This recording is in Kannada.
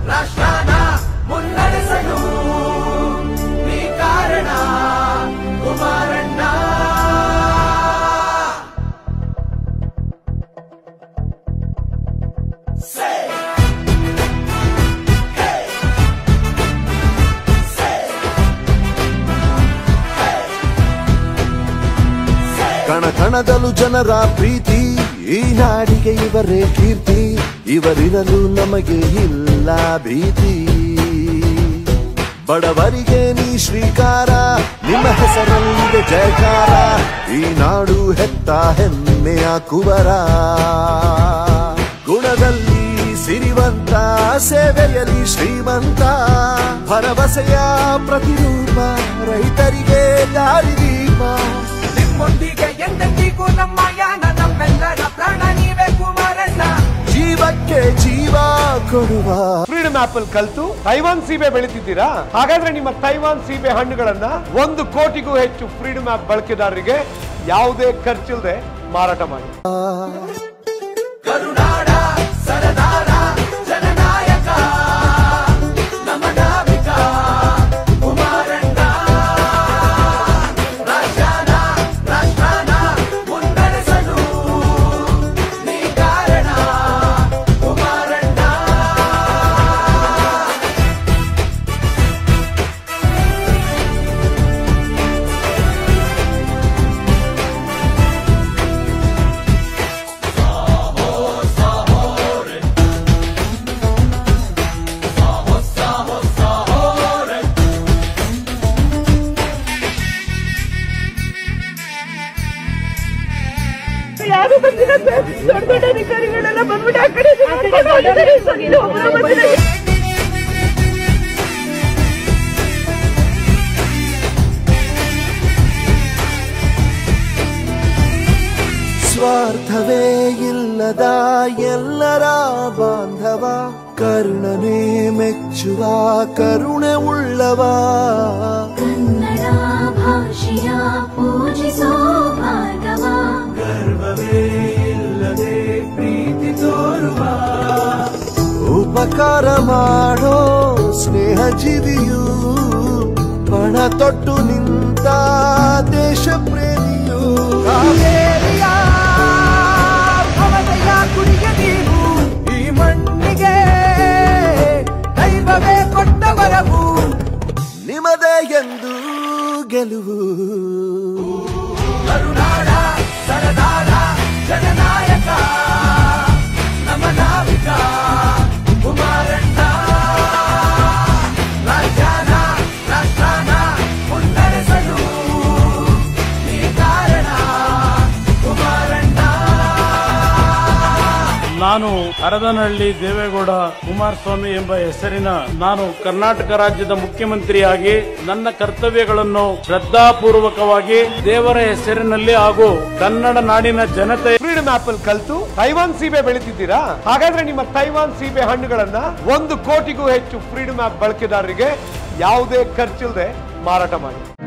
ರಾಷ್ಟ್ರನ ಮುನ್ನಡೆಸಲು ನೀ ಕಾರಣ ಕುಮಾರಣ್ಣ ಕಣ ಕಣದಲು ಜನರ ಪ್ರೀತಿ ಈ ನಾಡಿಗೆ ಇವರೇ ಕೀರ್ತಿ ಇವರಿರಲು ನಮಗೆ ಇಲ್ಲ ಭೀತಿ ಬಡವರಿಗೆ ನೀ ಶ್ರೀಕಾರ ನಿಮ್ಮ ಹೆಸರಲ್ಲಿದೆ ಜಯಕಾರ ಈ ನಾಡು ಹೆತ್ತ ಹೆಮ್ಮೆಯ ಕುವರ ಗುಣದಲ್ಲಿ ಸಿರಿವಂತ ಸೇವೆಯಲ್ಲಿ ಶ್ರೀಮಂತ ಭರವಸೆಯ ಪ್ರತಿರೂಪ ರೈತರಿಗೆ ದಾರಿದೀಪ ನಿಮ್ಮೊಂದಿಗೆ ಎಂದೆಂದಿಗೂ ನಮ್ಮ ಯಾನ ನಮ್ಮೆಲ್ಲರ ಪ್ರಾಣ ನೀವೇ ಕುಮಾರಣ್ಣ ಜೀವಕ್ಕೆ ಜೀವ ಕೊಡುವ ಫ್ರೀಡಮ್ ಆಪ್ ಅಲ್ಲಿ ಕಲ್ತು ತೈವಾನ್ ಸೀಬೆ ಬೆಳಿತಿದ್ದೀರಾ ಹಾಗಾದ್ರೆ ನಿಮ್ಮ ತೈವಾನ್ ಸೀಬೆ ಹಣ್ಣುಗಳನ್ನ ಒಂದು ಕೋಟಿಗೂ ಹೆಚ್ಚು ಫ್ರೀಡಮ್ ಆಪ್ ಬಳಕೆದಾರರಿಗೆ ಯಾವುದೇ ಖರ್ಚಿಲ್ಲದೆ ಮಾರಾಟ ಮಾಡಿ ಕರುನಾಡ ಸರದಾರ ಜನನಾಯಕ ನಮ್ಮ ನಾವಿಕ ಕುಮಾರಣ್ಣ ರಾಜ್ಯನ ರಾಷ್ಟ್ರನ ಮುನ್ನಡೆಸಲು ನೀ ಕಾರಣ ಕುಮಾರಣ್ಣ ಯಾರು ಬಂದಿಲ್ಲ ಸರ್ ದೊಡ್ಡ ದೊಡ್ಡ ಅಧಿಕಾರಿಗಳೆಲ್ಲ ಬಂದ್ಬಿಟ್ಟು ಆ ಕಡೆ ನೋಡ್ಕೊಂಡು ಹೋಗಿದ್ದಾರೆ ಸರ್. ಇಲ್ಲಿ ಒಬ್ರು ಬಂದಿಲ್ಲ. ಸ್ವಾರ್ಥವೇ ಇಲ್ಲದ ಎಲ್ಲರ ಬಾಂಧವ ಕರುಣನೆ ಮೆಚ್ಚುವ ಕರುಣೆ ಉಳ್ಳವ ಕನ್ನಡ ಭಾಷೆಯ ಪೂಜಿಸೋ ಭಾರ್ಗವ ಉಪಕಾರ ಮಾಡೋ ಸ್ನೇಹ ಜೀವಿಯು ಪಣ ತೊಟ್ಟು ನಿಂತ ದೇಶ ಪ್ರೇಮಿಯು ಕಾವೇರಿಯ ಭವದಯ ಕುಡಿಯ ನೀರು ಈ ಮಣ್ಣಿಗೆ ದೈವವೇ ಕೊಟ್ಟ ವರವು ನಿಮದೇ ಎಂದು ಗೆಲುವು ಕರುನಾಡ ಸರದಾರ ಜನನಾಯಕ ನಮ್ಮ ನಾವಿಕ ಕುಮಾರಣ್ಣ ರಾಜ್ಯನ ರಾಷ್ಟ್ರನ ಮುನ್ನಡೆಸಲು ನೀ ಕಾರಣ ಕುಮಾರಣ್ಣ ನಾನು ಹರದನಹಳ್ಳಿ ದೇವೇಗೌಡ ಕುಮಾರಸ್ವಾಮಿ ಎಂಬ ಹೆಸರಿನ ನಾನು ಕರ್ನಾಟಕ ರಾಜ್ಯದ ಮುಖ್ಯಮಂತ್ರಿಯಾಗಿ ನನ್ನ ಕರ್ತವ್ಯಗಳನ್ನು ಶ್ರದ್ಧಾಪೂರ್ವಕವಾಗಿ ದೇವರ ಹೆಸರಿನಲ್ಲಿ ಹಾಗೂ ಕನ್ನಡ ನಾಡಿನ ಜನತೆ ಫ್ರೀಡಮ್ ಆಪ್ ಅಲ್ಲಿ ಕಲ್ತು ತೈವಾನ್ ಸೀಬೆ ಬೆಳಿತಿದ್ದೀರಾ ಹಾಗಾದ್ರೆ ನಿಮ್ಮ ತೈವಾನ್ ಸೀಬೆ ಹಣ್ಣುಗಳನ್ನ ಒಂದು ಕೋಟಿಗೂ ಹೆಚ್ಚು ಫ್ರೀಡಮ್ ಆಪ್ ಬಳಕೆದಾರರಿಗೆ ಯಾವುದೇ ಖರ್ಚಿಲ್ಲದೆ ಮಾರಾಟ ಮಾಡಿ